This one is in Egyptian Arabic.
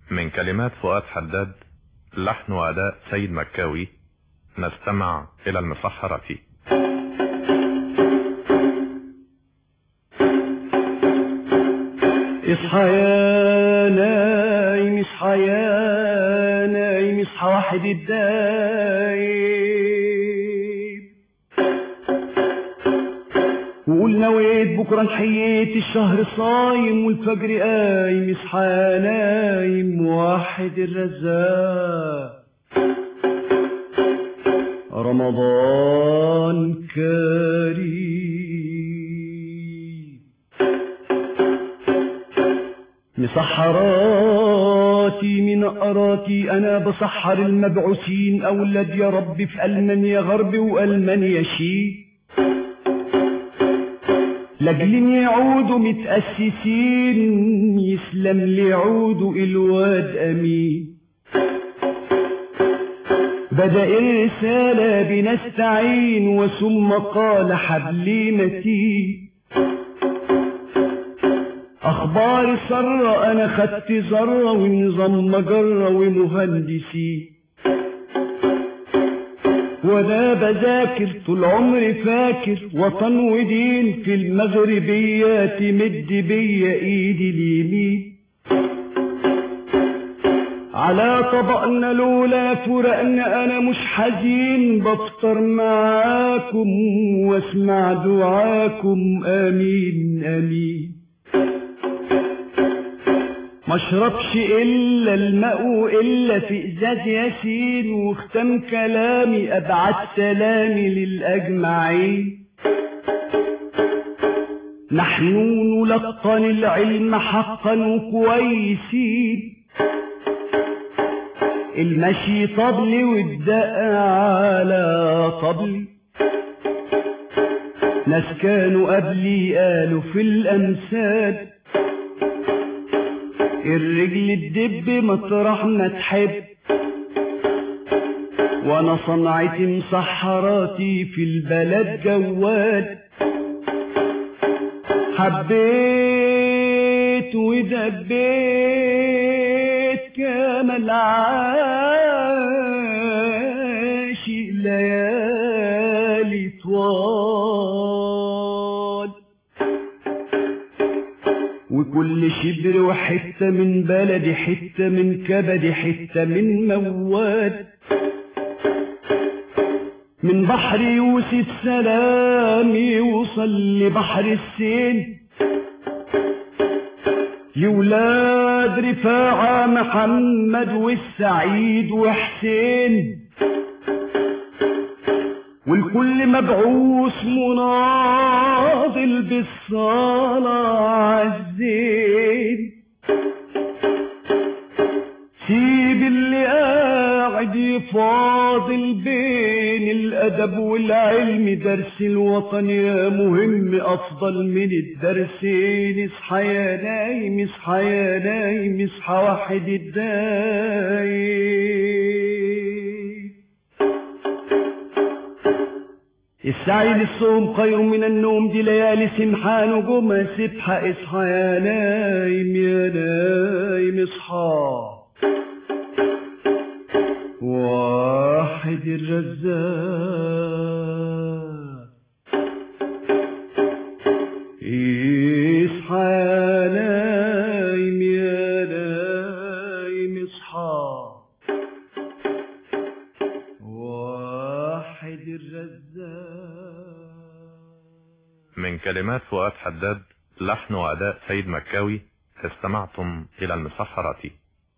من كلمات فؤاد حداد لحن وأداء سيد مكاوي نستمع إلى المسحرة اصحى يا نايم اصحى يا نايم اصحى واحد الدايم وقول نويت بكره نحييت الشهر صايم والفجر قايم اصحى يا نايم واحد الرزاق رمضان كريم مسحراتي من أراتي أنا بسحر المبعوثين أولاد يا رب في ألمانيا غرب وألمانيا شي لجل يعودوا متأسسين يسلم ليعودوا الواد أمين بدأ الرسالة بنستعين وثم قال حبلي متين اخبار سرة انا خدت ذرة ونظام مجرة ومهندسي وانا بذاكر طول عمري فاكر وطن ودين في المغربية تمد بيا ايدي اليمين على طبقنا لولا فرقنا انا مش حزين بفطر معاكم واسمع دعاكم امين امين ما اشربش الا الماء الا في ازاز ياسين واختم كلامي ابعت سلامي للاجمعين نحن نلقن العلم حقا وكويسين المشي طبلي والدق على طبلي ناس كانوا قبلي قالوا في الامثال الرجل الدب مطرح ما تحب وانا صنعتي مسحراتي في البلد جوال حبيت ودبيت كما العاشق ليالي طوال وكل شبر وحتة من بلدي حتة من كبدي حتة من مواد من بحر يوسف سلامي يوصل لبحر السين لولاد رفاعة محمد والسعيد وحسين والكل مبعوث مناضل بالصلاة عالزين سيب اللي قاعد يفاضل بين الأدب والعلم درس الوطن يا مهم أفضل من الدرسين اصحى يا نايم اصحى يا نايم اصحى واحد الدايم السعي للصوم خير من النوم دي ليالي سمحة نجومها سبحة اصحى يا نايم يا نايم اصحى واحد الرزاق اصحى يا نايم يا نايم اصحى واحد الرزاق من كلمات فؤاد حداد لحن وأداء سيد مكاوي استمعتم إلى المسحرة